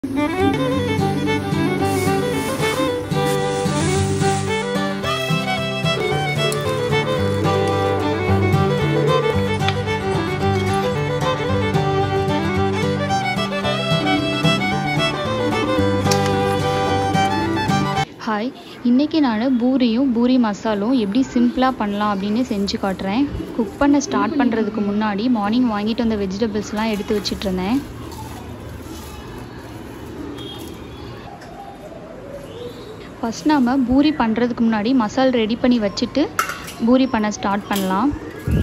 hi இன்றைக்கி நான் பூரியும் பூரி மசாலும் எப்படி சிம்பிளாக பண்ணலாம் அப்படின்னு செஞ்சு காட்டுறேன் குக் பண்ண ஸ்டார்ட் பண்ணுறதுக்கு முன்னாடி மார்னிங் வாங்கிட்டு வந்த வெஜிடபிள்ஸ்லாம் எடுத்து வச்சிட்டு இருந்தேன் ஃபஸ்ட் நாம் பூரி பண்ணுறதுக்கு முன்னாடி மசால் ரெடி பண்ணி வச்சுட்டு பூரி பண்ண ஸ்டார்ட் பண்ணலாம்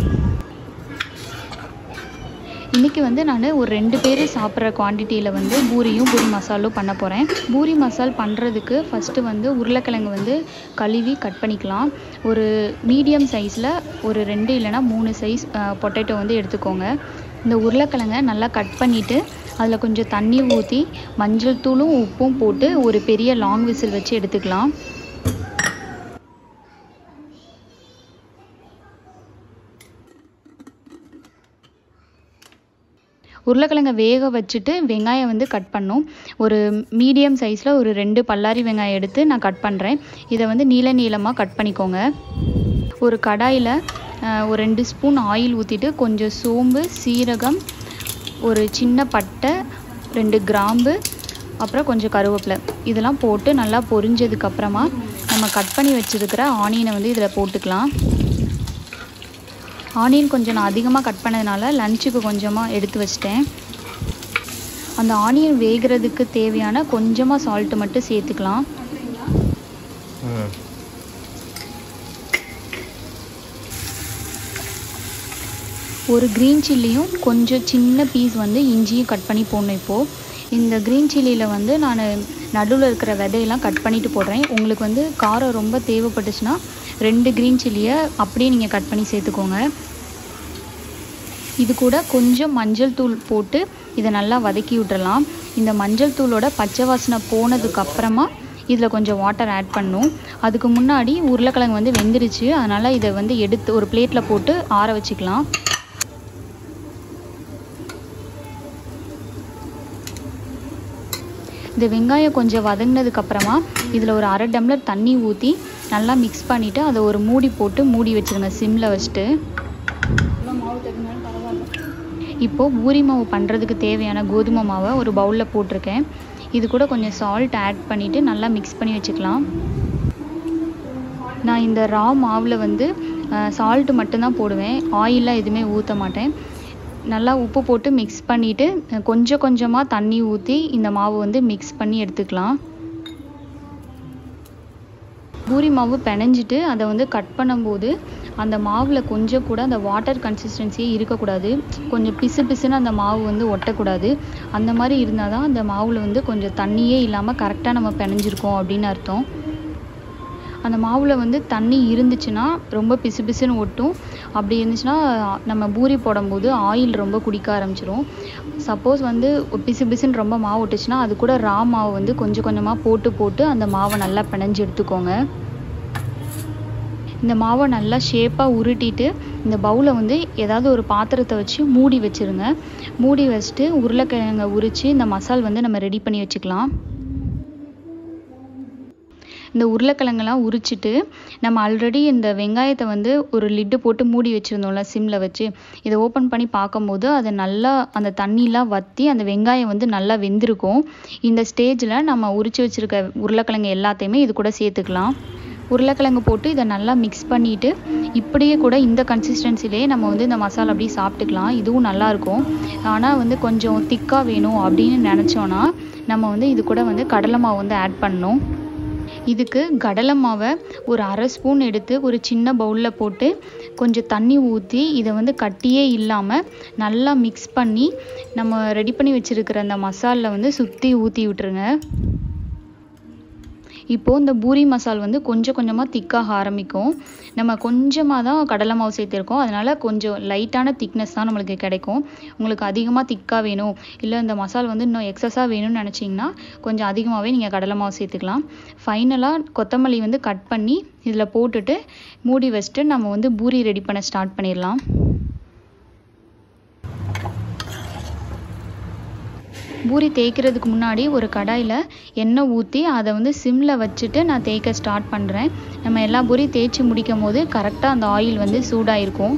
இன்றைக்கி வந்து நான் ஒரு ரெண்டு பேர் சாப்பிட்ற குவான்டிட்டியில் வந்து பூரியும் பூரி மசாலும் பண்ண போகிறேன் பூரி மசால் பண்ணுறதுக்கு ஃபஸ்ட்டு வந்து உருளைக்கிழங்கு வந்து கழுவி கட் பண்ணிக்கலாம் ஒரு மீடியம் சைஸில் ஒரு ரெண்டு இல்லைனா மூணு சைஸ் பொட்டேட்டோ வந்து எடுத்துக்கோங்க இந்த உருளைக்கிழங்கை நல்லா கட் பண்ணிவிட்டு அதில் கொஞ்சம் தண்ணி ஊற்றி மஞ்சள் தூளும் உப்பும் போட்டு ஒரு பெரிய லாங் விசில் வச்சு எடுத்துக்கலாம் உருளைக்கிழங்கை வேக வச்சுட்டு வெங்காயம் வந்து கட் பண்ணும் ஒரு மீடியம் சைஸில் ஒரு ரெண்டு பல்லாரி வெங்காயம் எடுத்து நான் கட் பண்ணுறேன் இதை வந்து நீள நீளமாக கட் பண்ணிக்கோங்க ஒரு கடாயில் ஒரு ரெண்டு ஸ்பூன் ஆயில் ஊற்றிட்டு கொஞ்சம் சோம்பு சீரகம் ஒரு சின்ன பட்டை ரெண்டு கிராம்பு அப்புறம் கொஞ்சம் கருவேப்பிலை இதெல்லாம் போட்டு நல்லா பொரிஞ்சதுக்கப்புறமா நம்ம கட் பண்ணி வச்சுருக்கிற ஆனியனை வந்து இதில் போட்டுக்கலாம் ஆனியன் கொஞ்சம் நான் அதிகமாக கட் பண்ணதுனால லஞ்சுக்கு கொஞ்சமாக எடுத்து வச்சிட்டேன் அந்த ஆனியன் வேகிறதுக்கு தேவையான கொஞ்சமாக சால்ட்டு மட்டும் சேர்த்துக்கலாம் ஒரு க்ரீன் சில்லியும் கொஞ்சம் சின்ன பீஸ் வந்து இஞ்சியும் கட் பண்ணி போடணும் இப்போது இந்த க்ரீன் சில்லியில் வந்து நான் நடுவில் இருக்கிற விதையெல்லாம் கட் பண்ணிவிட்டு போடுறேன் உங்களுக்கு வந்து காரம் ரொம்ப தேவைப்பட்டுச்சுன்னா ரெண்டு க்ரீன் சில்லியை அப்படியே நீங்கள் கட் பண்ணி சேர்த்துக்கோங்க இது கூட கொஞ்சம் மஞ்சள் தூள் போட்டு இதை நல்லா வதக்கி விட்டுறலாம் இந்த மஞ்சள் தூளோட பச்சை வாசனை போனதுக்கு அப்புறமா இதில் கொஞ்சம் வாட்டர் ஆட் பண்ணும் அதுக்கு முன்னாடி உருளைக்கிழங்கு வந்து வெந்துருச்சு அதனால் இதை வந்து எடுத்து ஒரு பிளேட்டில் போட்டு ஆற வச்சுக்கலாம் இந்த வெங்காயம் கொஞ்சம் வதங்கினதுக்கப்புறமா இதில் ஒரு அரை டம்ளர் தண்ணி ஊற்றி நல்லா மிக்ஸ் பண்ணிவிட்டு அதை ஒரு மூடி போட்டு மூடி வச்சுருங்க சிம்மில் வச்சுட்டு இப்போது பூரி மாவு பண்ணுறதுக்கு தேவையான கோதுமை மாவை ஒரு பவுலில் போட்டிருக்கேன் இது கூட கொஞ்சம் சால்ட் ஆட் பண்ணிவிட்டு நல்லா மிக்ஸ் பண்ணி வச்சுக்கலாம் நான் இந்த ரா மாவில் வந்து சால்ட்டு மட்டும்தான் போடுவேன் ஆயிலெலாம் எதுவுமே ஊற்ற மாட்டேன் நல்லா உப்பு போட்டு மிக்ஸ் பண்ணிவிட்டு கொஞ்சம் கொஞ்சமாக தண்ணி ஊற்றி இந்த மாவு வந்து மிக்ஸ் பண்ணி எடுத்துக்கலாம் பூரி மாவு பிணைஞ்சிட்டு அதை வந்து கட் பண்ணும்போது அந்த மாவில் கொஞ்சம் கூட அந்த வாட்டர் கன்சிஸ்டன்சியே இருக்கக்கூடாது கொஞ்சம் பிசு பிசுன்னு அந்த மாவு வந்து ஒட்டக்கூடாது அந்த மாதிரி இருந்தால் தான் அந்த மாவில் வந்து கொஞ்சம் தண்ணியே இல்லாமல் கரெக்டாக நம்ம பிணைஞ்சிருக்கோம் அப்படின்னு அர்த்தம் அந்த மாவில் வந்து தண்ணி இருந்துச்சுன்னா ரொம்ப பிசு பிசுன்னு ஒட்டும் அப்படி இருந்துச்சுன்னா நம்ம பூரி போடும்போது ஆயில் ரொம்ப குடிக்க ஆரம்பிச்சிரும் சப்போஸ் வந்து பிசு பிசுன்னு ரொம்ப மாவு ஒட்டுச்சுன்னா அது கூட ரா மாவு வந்து கொஞ்சம் கொஞ்சமாக போட்டு போட்டு அந்த மாவை நல்லா பிணைஞ்சு எடுத்துக்கோங்க இந்த மாவை நல்லா ஷேப்பாக உருட்டிட்டு இந்த பவுலை வந்து ஏதாவது ஒரு பாத்திரத்தை வச்சு மூடி வச்சுருங்க மூடி வச்சுட்டு உருளைக்கிழங்கை உரித்து இந்த மசால் வந்து நம்ம ரெடி பண்ணி வச்சுக்கலாம் இந்த உருளைக்கிழங்கெல்லாம் உரிச்சிட்டு நம்ம ஆல்ரெடி இந்த வெங்காயத்தை வந்து ஒரு லிட்டு போட்டு மூடி வச்சுருந்தோம்ல சிம்மில் வச்சு இதை ஓப்பன் பண்ணி பார்க்கும்போது அதை நல்லா அந்த தண்ணிலாம் வற்றி அந்த வெங்காயம் வந்து நல்லா வெந்திருக்கும் இந்த ஸ்டேஜில் நம்ம உரிச்சு வச்சுருக்க உருளைக்கிழங்கு எல்லாத்தையுமே இது கூட சேர்த்துக்கலாம் உருளைக்கிழங்கு போட்டு இதை நல்லா மிக்ஸ் பண்ணிவிட்டு இப்படியே கூட இந்த கன்சிஸ்டன்சிலே நம்ம வந்து இந்த மசாலா அப்படியே சாப்பிட்டுக்கலாம் இதுவும் நல்லாயிருக்கும் ஆனால் வந்து கொஞ்சம் திக்காக வேணும் அப்படின்னு நினச்சோன்னா நம்ம வந்து இது கூட வந்து கடலை மாவு வந்து ஆட் பண்ணணும் இதுக்கு கடலை மாவை ஒரு அரை ஸ்பூன் எடுத்து ஒரு சின்ன பவுலில் போட்டு கொஞ்சம் தண்ணி ஊற்றி இதை வந்து கட்டியே இல்லாமல் நல்லா மிக்ஸ் பண்ணி நம்ம ரெடி பண்ணி வச்சுருக்கிற அந்த மசாலில் வந்து சுற்றி ஊற்றி விட்டுருங்க இப்போது இந்த பூரி மசால் வந்து கொஞ்சம் கொஞ்சமாக திக்காக ஆரம்பிக்கும் நம்ம கொஞ்சமாக தான் கடலை மாவு சேர்த்துருக்கோம் அதனால் கொஞ்சம் லைட்டான திக்னஸ் தான் நம்மளுக்கு கிடைக்கும் உங்களுக்கு அதிகமாக திக்காக வேணும் இல்லை இந்த மசால் வந்து இன்னும் எக்ஸஸாக வேணும்னு நினச்சிங்கன்னா கொஞ்சம் அதிகமாகவே நீங்கள் கடலை மாவு சேர்த்துக்கலாம் ஃபைனலாக கொத்தமல்லி வந்து கட் பண்ணி இதில் போட்டுட்டு மூடி வச்சுட்டு நம்ம வந்து பூரி ரெடி பண்ண ஸ்டார்ட் பண்ணிடலாம் பூரி தேய்க்கிறதுக்கு முன்னாடி ஒரு கடாயில் எண்ணெய் ஊற்றி அதை வந்து சிம்மில் வச்சுட்டு நான் தேய்க்க ஸ்டார்ட் பண்ணுறேன் நம்ம எல்லா பூரி தேய்ச்சி முடிக்கும் போது கரெக்டாக அந்த ஆயில் வந்து சூடாக இருக்கும்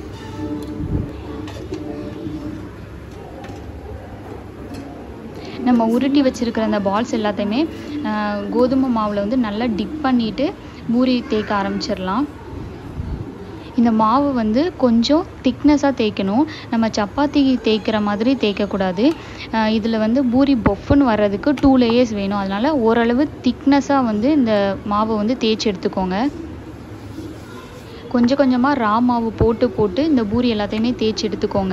நம்ம உருட்டி வச்சுருக்கிற அந்த பால்ஸ் எல்லாத்தையுமே கோதுமை மாவில் வந்து நல்லா டிப் பண்ணிவிட்டு பூரி தேய்க்க ஆரம்பிச்சிடலாம் இந்த மாவு வந்து கொஞ்சம் திக்னஸாக தேய்க்கணும் நம்ம சப்பாத்தி தேய்க்கிற மாதிரி தேய்க்கக்கூடாது இதில் வந்து பூரி பொஃப்னு வர்றதுக்கு டூ லேயர்ஸ் வேணும் அதனால் ஓரளவு திக்னஸாக வந்து இந்த மாவை வந்து தேய்ச்சி எடுத்துக்கோங்க கொஞ்சம் கொஞ்சமாக ரா மாவு போட்டு போட்டு இந்த பூரி எல்லாத்தையுமே தேய்ச்சி எடுத்துக்கோங்க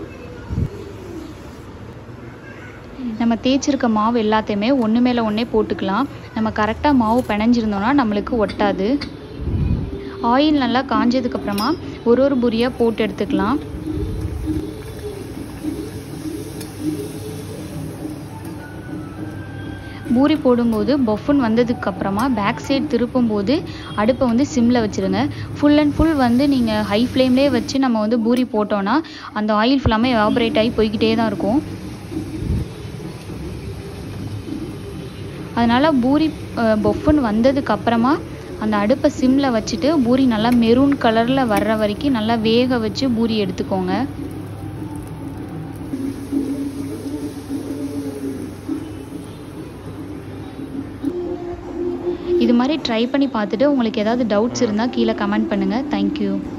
நம்ம தேய்ச்சிருக்க மாவு எல்லாத்தையுமே ஒன்று மேலே ஒன்றே போட்டுக்கலாம் நம்ம கரெக்டாக மாவு பிணைஞ்சிருந்தோம்னா நம்மளுக்கு ஒட்டாது ஆயில் நல்லா காஞ்சதுக்கப்புறமா ஒரு ஒரு பூரியாக போட்டு எடுத்துக்கலாம் பூரி போடும்போது பஃபுன் வந்ததுக்கப்புறமா பேக் சைடு திருப்பும் போது அடுப்பை வந்து சிம்மில் வச்சுருங்க ஃபுல் அண்ட் ஃபுல் வந்து நீங்கள் ஹை ஃப்ளேம்லேயே வச்சு நம்ம வந்து பூரி போட்டோன்னா அந்த ஆயில் ஃபுல்லாமே எவாபரேட் ஆகி போய்கிட்டே தான் இருக்கும் அதனால் பூரி பொஃபுன் வந்ததுக்கு அப்புறமா அந்த அடுப்பை சிம்மில் வச்சுட்டு பூரி நல்லா மெரூன் கலரில் வர்ற வரைக்கும் நல்லா வேக வச்சு பூரி எடுத்துக்கோங்க இது மாதிரி ட்ரை பண்ணி பார்த்துட்டு உங்களுக்கு ஏதாவது டவுட்ஸ் இருந்தால் கீழே கமெண்ட் பண்ணுங்கள் தேங்க்யூ